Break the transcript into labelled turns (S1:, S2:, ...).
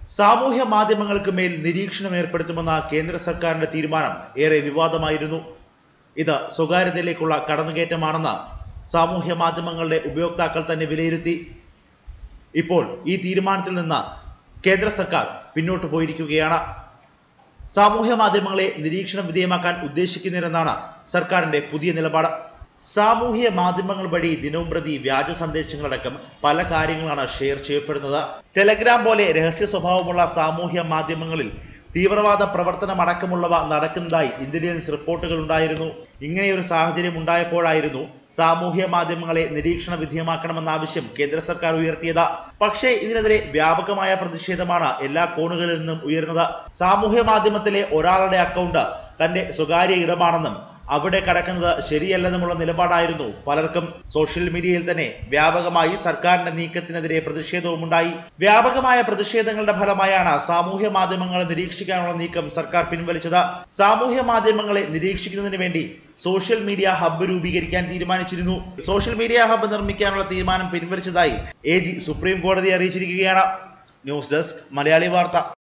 S1: സാമൂഹ്യ മാധ്യമങ്ങൾക്ക് മേൽ നിരീക്ഷണം ഏർപ്പെടുത്തുമെന്ന കേന്ദ്ര സർക്കാരിന്റെ തീരുമാനം ഏറെ വിവാദമായിരുന്നു ഇത് സ്വകാര്യതയിലേക്കുള്ള കടന്നുകയറ്റമാണെന്ന് സാമൂഹ്യ മാധ്യമങ്ങളുടെ ഉപയോക്താക്കൾ തന്നെ വിലയിരുത്തി ഇപ്പോൾ ഈ തീരുമാനത്തിൽ നിന്ന് കേന്ദ്ര സർക്കാർ പിന്നോട്ട് പോയിരിക്കുകയാണ് സാമൂഹ്യ മാധ്യമങ്ങളെ നിരീക്ഷണ വിധേയമാക്കാൻ ഉദ്ദേശിക്കുന്നില്ലെന്നാണ് സർക്കാരിന്റെ പുതിയ നിലപാട് സാമൂഹ്യ മാധ്യമങ്ങൾ വഴി ദിനവും പ്രതി വ്യാജ സന്ദേശങ്ങളടക്കം പല കാര്യങ്ങളാണ് ഷെയർ ചെയ്യപ്പെടുന്നത് ടെലഗ്രാം പോലെ രഹസ്യ സ്വഭാവമുള്ള സാമൂഹ്യ മാധ്യമങ്ങളിൽ തീവ്രവാദ പ്രവർത്തനം അടക്കമുള്ളവ നടക്കുന്നതായി ഇന്റലിജൻസ് റിപ്പോർട്ടുകൾ ഉണ്ടായിരുന്നു ഇങ്ങനെയൊരു സാഹചര്യം ഉണ്ടായപ്പോഴായിരുന്നു സാമൂഹ്യ മാധ്യമങ്ങളെ നിരീക്ഷണ വിധേയമാക്കണമെന്ന ആവശ്യം കേന്ദ്ര സർക്കാർ ഉയർത്തിയത് പക്ഷേ ഇതിനെതിരെ വ്യാപകമായ പ്രതിഷേധമാണ് എല്ലാ കോണുകളിൽ നിന്നും ഉയർന്നത് സാമൂഹ്യ മാധ്യമത്തിലെ ഒരാളുടെ അക്കൗണ്ട് തന്റെ സ്വകാര്യ ഇടമാണെന്നും അവിടെ കടക്കുന്നത് ശരിയല്ലെന്നുമുള്ള നിലപാടായിരുന്നു പലർക്കും സോഷ്യൽ മീഡിയയിൽ തന്നെ വ്യാപകമായി സർക്കാരിന്റെ നീക്കത്തിനെതിരെ പ്രതിഷേധവും ഉണ്ടായി വ്യാപകമായ പ്രതിഷേധങ്ങളുടെ ഫലമായാണ് സാമൂഹ്യ മാധ്യമങ്ങളെ നിരീക്ഷിക്കാനുള്ള നീക്കം സർക്കാർ പിൻവലിച്ചത് സാമൂഹ്യ മാധ്യമങ്ങളെ നിരീക്ഷിക്കുന്നതിന് വേണ്ടി സോഷ്യൽ മീഡിയ ഹബ്ബ് രൂപീകരിക്കാൻ തീരുമാനിച്ചിരുന്നു സോഷ്യൽ മീഡിയ ഹബ്ബ് നിർമ്മിക്കാനുള്ള തീരുമാനം പിൻവലിച്ചതായി എ ജി സുപ്രീം കോടതിയെ അറിയിച്ചിരിക്കുകയാണ് ന്യൂസ് ഡെസ്ക് മലയാളി വാർത്ത